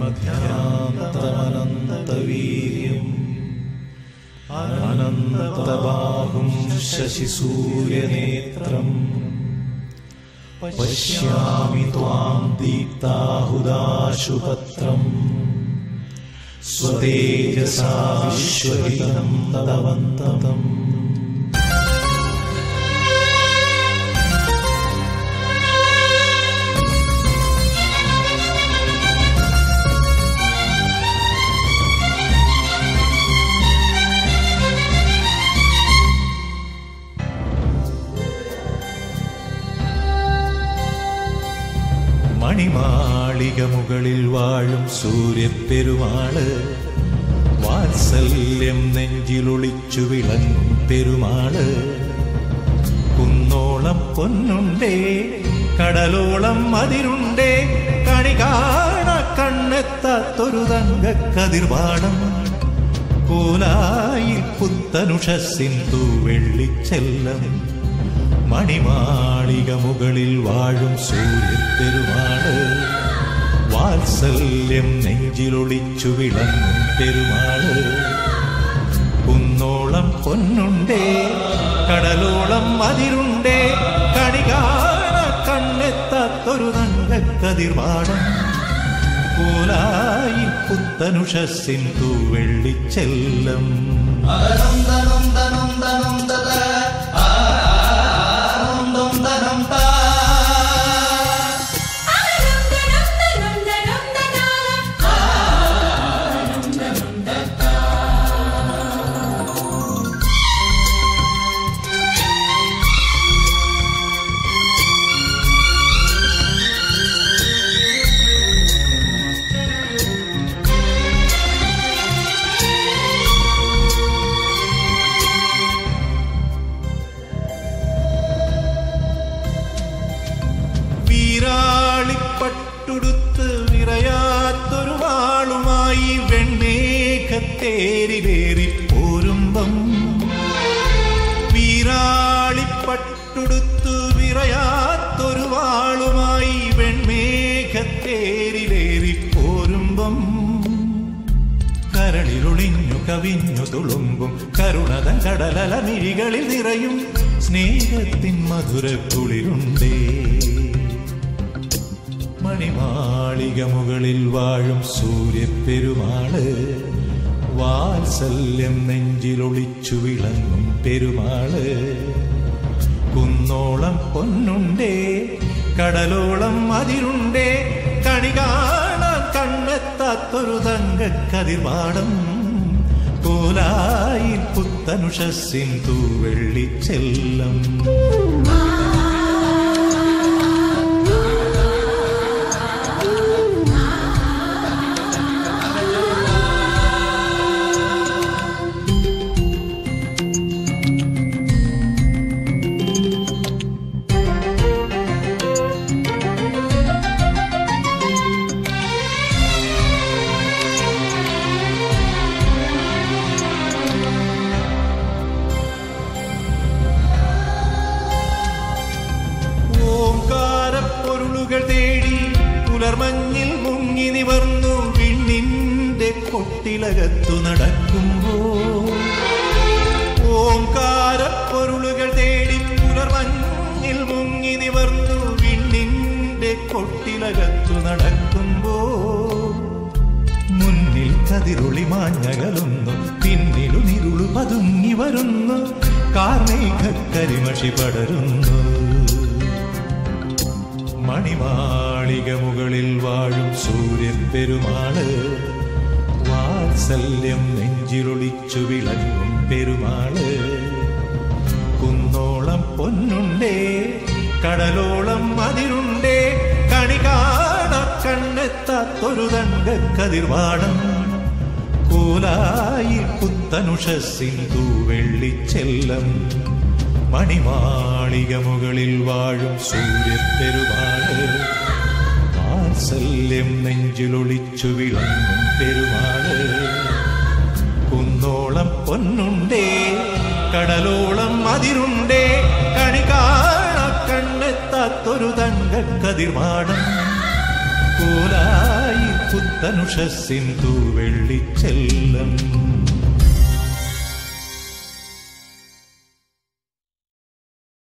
അധ്യാന്തമനന്തവീര്യം അനന്തബാഹും ശശിസൂര്യനേത്രം പശ്യാമി ത്വാം ദീപ്താഹുദാശുപത്രം സ്വതേജസാ വിശ്വഹിതം തദവന്തതം മണിമാളിക മുകളിൽ വാഴും സൂര്യപ്പെരുമാള് വാത്സല്യം നെഞ്ചിലൊളിച്ചു വിളങ്ങും പെരുമാള് കുന്നോളം പൊന്നുണ്ടേ കടലോളം അതിരുണ്ടേ കണി കാണ കണ്ണെത്താത്തൊരു തങ്കക്കതിർവാണം കോലായി പുത്തനുഷസിന്തു വെള്ളിച്ചെല്ലം മണിമാളിക മുകളിൽ വാഴും സൂര്യപ്പെരുമാള് വാത്സല്യം നെഞ്ചിലൊളിച്ചു വിളങ്ങും പെരുമാള് കുന്നോളം പൊന്നുണ്ടേ കടലോളം അതിരുണ്ടേ കണി കാണ കണ്ണെത്താത്തൊരു നങ്കക്കതിർവാണം കോലായി പുത്തനുഷസിന്തു വെള്ളിച്ചെല്ലം വീരാളിപ്പട്ടുടുത്ത് വിറയാത്തൊരു വാളുമായി വെണ്ണേഖത്തേരിലേറി പോരുമ്പം വീരാളിപ്പട്ടുടുത്ത് വിറയാത്തൊരു വാളുമായി വെൺമേഘത്തേരിലേറി പോരുമ്പം കരളിലൊളിഞ്ഞു കവിഞ്ഞു തുളുമ്പും കരുണതൻ കടലല മിഴികളിൽ നിറയും സ്നേഹത്തിൻ മധുരക്കുളിരുണ്ടേ മണിമാളിക മുകളിൽ വാഴും സൂര്യപ്പെരുമാള് വാത്സല്യം നെഞ്ചിലൊളിച്ചു വിളങ്ങും പെരുമാള് കുന്നോളം പൊന്നുണ്ടേ കടലോളം അതിരുണ്ടേ കണി കാണാൻ കണ്ണെത്താത്തൊരു തങ്കക്കതിർവാടം കോലായി പുത്തനുഷസിൻ തൂവെള്ളിച്ചെല്ലം ഓംകാരപ്പൊരുളുകൾ തേടി പുലർമഞ്ഞിൽ മുങ്ങി നിവർന്നു വിണ്ണിന്റെ കൊട്ടിലകത്തു നടക്കുമ്പോൾ ഓംകാരപ്പൊരുളുകൾ തേടി പുലർമഞ്ഞിൽ മുങ്ങി നിവർന്നു വിണ്ണിന്റെ കൊട്ടിലകത്തു നടക്കുമ്പോൾ മുന്നിൽ കതിരുളി മാഞ്ഞകലുന്നു പിന്നിലു നിരുളു പതുങ്ങി വരുന്നു കാർമേഘ കരിമഷി പടരുന്നു മണിമാളിക മുകളിൽ വാഴും സൂര്യൻ പെരുമാള് വാത്സല്യം നെഞ്ചിലൊളിച്ചു വിളങ്ങും പെരുമാള് കുന്നോളം പൊന്നുണ്ടേ കടലോളം അതിരുണ്ടേ കണി കാണ കണ്ണെത്താത്തൊരു തങ്കക്കതിർവാണം കോലായി പുത്തനുഷസിന്തു വെള്ളിച്ചെല്ലം മണിമാളിക മുകളിൽ വാഴും സൂര്യപ്പെരുമാള് വാത്സല്യം നെഞ്ചിലൊളിച്ചു വിളങ്ങും പെരുമാള് കുന്നോളം പൊന്നുണ്ടേ കടലോളം അതിരുണ്ടേ കണി കാണ കണ്ണെത്താത്തൊരു തങ്കക്കതിർവാണം കോലായി പുത്തനുഷസ്സിൻ തൂവെള്ളിച്ചെല്ലം